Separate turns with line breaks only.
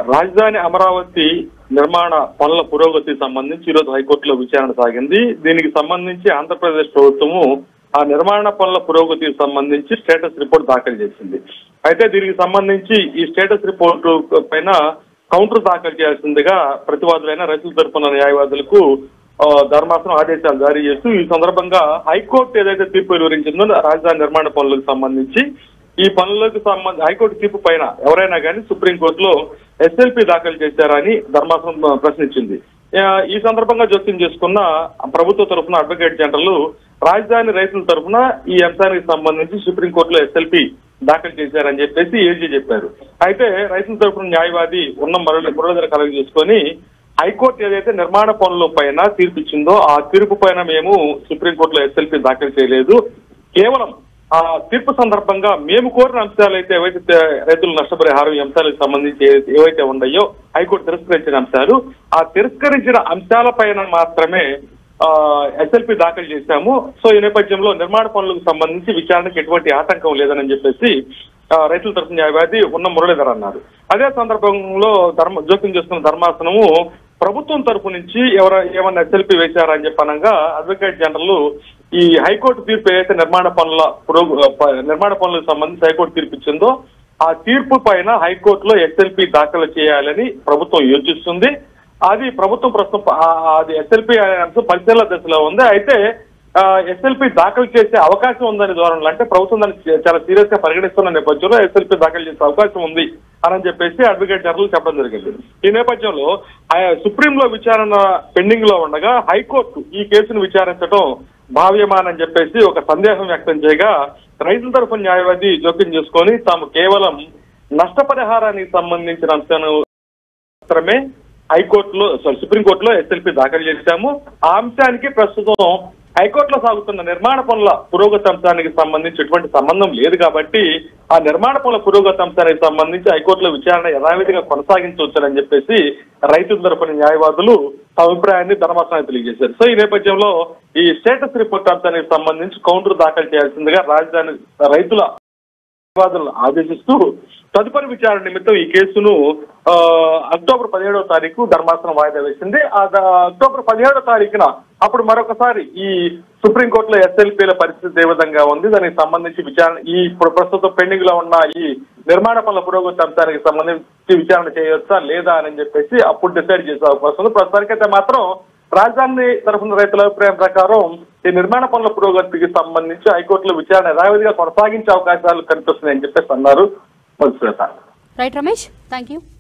రాజధాని అమరావతి నిర్మాణ పనుల పురోగతి సంబంధించి ఈరోజు హైకోర్టులో విచారణ సాగింది దీనికి సంబంధించి ఆంధ్రప్రదేశ్ ప్రభుత్వము ఆ నిర్మాణ పనుల పురోగతికి సంబంధించి స్టేటస్ రిపోర్ట్ దాఖలు చేసింది అయితే దీనికి సంబంధించి ఈ స్టేటస్ రిపోర్ట్ పైన కౌంటర్ దాఖలు చేయాల్సిందిగా ప్రతివాదులైన రైతుల తరపున న్యాయవాదులకు ఆ, ధర్మాసనం ఆదేశాలు జారీ చేస్తూ ఈ సందర్భంగా హైకోర్టు ఏదైతే తీర్పు వెలువరించిందో రాజధాని నిర్మాణ పనులకు సంబంధించి ఈ పనులకు సంబంధ హైకోర్టు తీర్పు పైన ఎవరైనా కానీ సుప్రీంకోర్టులో ఎస్ఎల్పి దాఖలు చేశారని ధర్మాసనం ఆ, ప్రశ్నించింది ఆ, ఈ సందర్భంగా జోక్యం చేసుకున్న ప్రభుత్వ తరఫున అడ్వకేట్ జనరల్ రాజధాని రైతుల తరఫున ఈ అంశానికి సంబంధించి సుప్రీంకోర్టులో ఎస్ఎల్పి దాఖలు చేశారని చెప్పేసి ఏజీ చెప్పారు అయితే రైతుల తరఫున న్యాయవాది ఉన్న మురళి మురళీధర కలగ చేసుకొని హైకోర్టు ఏదైతే నిర్మాణ పనుల పైన తీర్పు ఇచ్చిందో ఆ తీర్పు పైన మేము సుప్రీంకోర్టులో ఎస్ఎల్పి దాఖలు చేయలేదు కేవలం ఆ తీర్పు సందర్భంగా మేము కోరిన అంశాలు అయితే ఏవైతే తే- రైతుల నష్టపరిహారం ఈ అంశాలకు సంబంధించి ఏ- ఏవైతే ఉన్నాయో హైకోర్టు తిరస్కరించిన అంశాలు ఆ తిరస్కరించిన అంశాల పైన మాత్రమే ఎస్ఎల్పి దాఖలు చేశాము సో ఈ నేపథ్యంలో నిర్మాణ పనులకు సంబంధించి విచారణకు ఎటువంటి ఆటంకం లేదని చెప్పేసి ఆ, రైతుల తరఫున న్యాయవాది ఉన్న మురళీధర్ అన్నారు అదే సందర్భంలో ధర్మ జోక్యం చేసుకున్న ధర్మాసనము ప్రభుత్వం తరపు నుంచి ఎవర ఏమన్నా ఎస్ఎల్పి వేశారని చెప్పనగా అడ్వకేట్ జనరల్ ఈ హైకోర్టు తీర్పు ఏదైతే నిర్మాణ పనుల పురోగ ప- నిర్మాణ పనులకు సంబంధించి హైకోర్టు తీర్పు ఇచ్చిందో ఆ తీర్పు పైన హైకోర్టులో ఎస్ఎల్పి దాఖలు చేయాలని ప్రభుత్వం యోచిస్తుంది అది ప్రభుత్వం ప్రస్తుతం ప- ఆ- అది ఎస్ఎల్పి అనే అంశం పరిశీలన దశలో ఉంది అయితే ఎస్ఎల్పి దాఖలు చేసే అవకాశం ఉందని ధోరణిలో అంటే ప్రభుత్వం దాన్ని చే- చాలా సీరియస్ గా పరిగణిస్తున్న నేపథ్యంలో ఎస్ఎల్పి దాఖలు చేసే అవకాశం ఉంది అని చెప్పేసి అడ్వకేట్ జనరల్ చెప్పడం జరిగింది ఈ నేపథ్యంలో ఆ సుప్రీంలో విచారణ పెండింగ్ లో ఉండగా హైకోర్టు ఈ కేసును విచారించడం భావ్యమానని చెప్పేసి ఒక సందేహం వ్యక్తం చేయగా రైతుల తరఫున న్యాయవాది జోక్యం చేసుకొని తాము కేవలం నష్టపరిహారానికి సంబంధించిన అంశాన్ని మాత్రమే హైకోర్టులో సారీ సుప్రీంకోర్టులో ఎస్ఎల్పి దాఖలు చేశాము ఆ అంశానికి ప్రస్తుతం హైకోర్టులో సాగుతున్న నిర్మాణ పనుల పురోగతి అంశానికి సంబంధించి ఎటువంటి సంబంధం లేదు కాబట్టి ఆ నిర్మాణ పనుల పురోగతి అంశానికి సంబంధించి హైకోర్టులో విచారణ యథావిధిగా కొనసాగించవచ్చని చెప్పేసి రైతుల తరపున న్యాయవాదులు తమ అభిప్రాయాన్ని ధర్మాసనానికి తెలియజేశారు సో ఈ నేపథ్యంలో ఈ స్టేటస్ రిపోర్ట్ అంశానికి సంబంధించి కౌంటర్ దాఖలు చేయాల్సిందిగా రాజధాని రైతుల న్యాయవాదులను ఆదేశిస్తూ తదుపరి విచారణ నిమిత్తం ఈ కేసును ఆ, అక్టోబర్ పదిహేడవ తారీఖు ధర్మాసనం వాయిదా వేసింది ఆ ద- అక్టోబర్ పదిహేడవ తారీఖున అప్పుడు మరొకసారి ఈ సుప్రీంకోర్టులో ఎస్ఎల్పీల పరిస్థితి ఏ విధంగా ఉంది దానికి సంబంధించి విచారణ ఈ ఇప్పుడు ప్రస్తుతం పెండింగ్ లో ఉన్న ఈ నిర్మాణ పనుల పురోగతి అంశానికి సంబంధించి విచారణ చేయొచ్చా లేదా అని చెప్పేసి అప్పుడు డిసైడ్ చేసే అవకాశం ఉంది ప్రస్తుతానికైతే మాత్రం రాజధాని తరఫున రైతుల అభిప్రాయం ప్రకారం ఈ నిర్మాణ పనుల పురోగతికి సంబంధించి హైకోర్టులో విచారణ యథావిధిగా కొనసాగించే అవకాశాలు కనిపిస్తున్నాయని చెప్పేసి అన్నారు Madhushwetha
right Ramesh thank you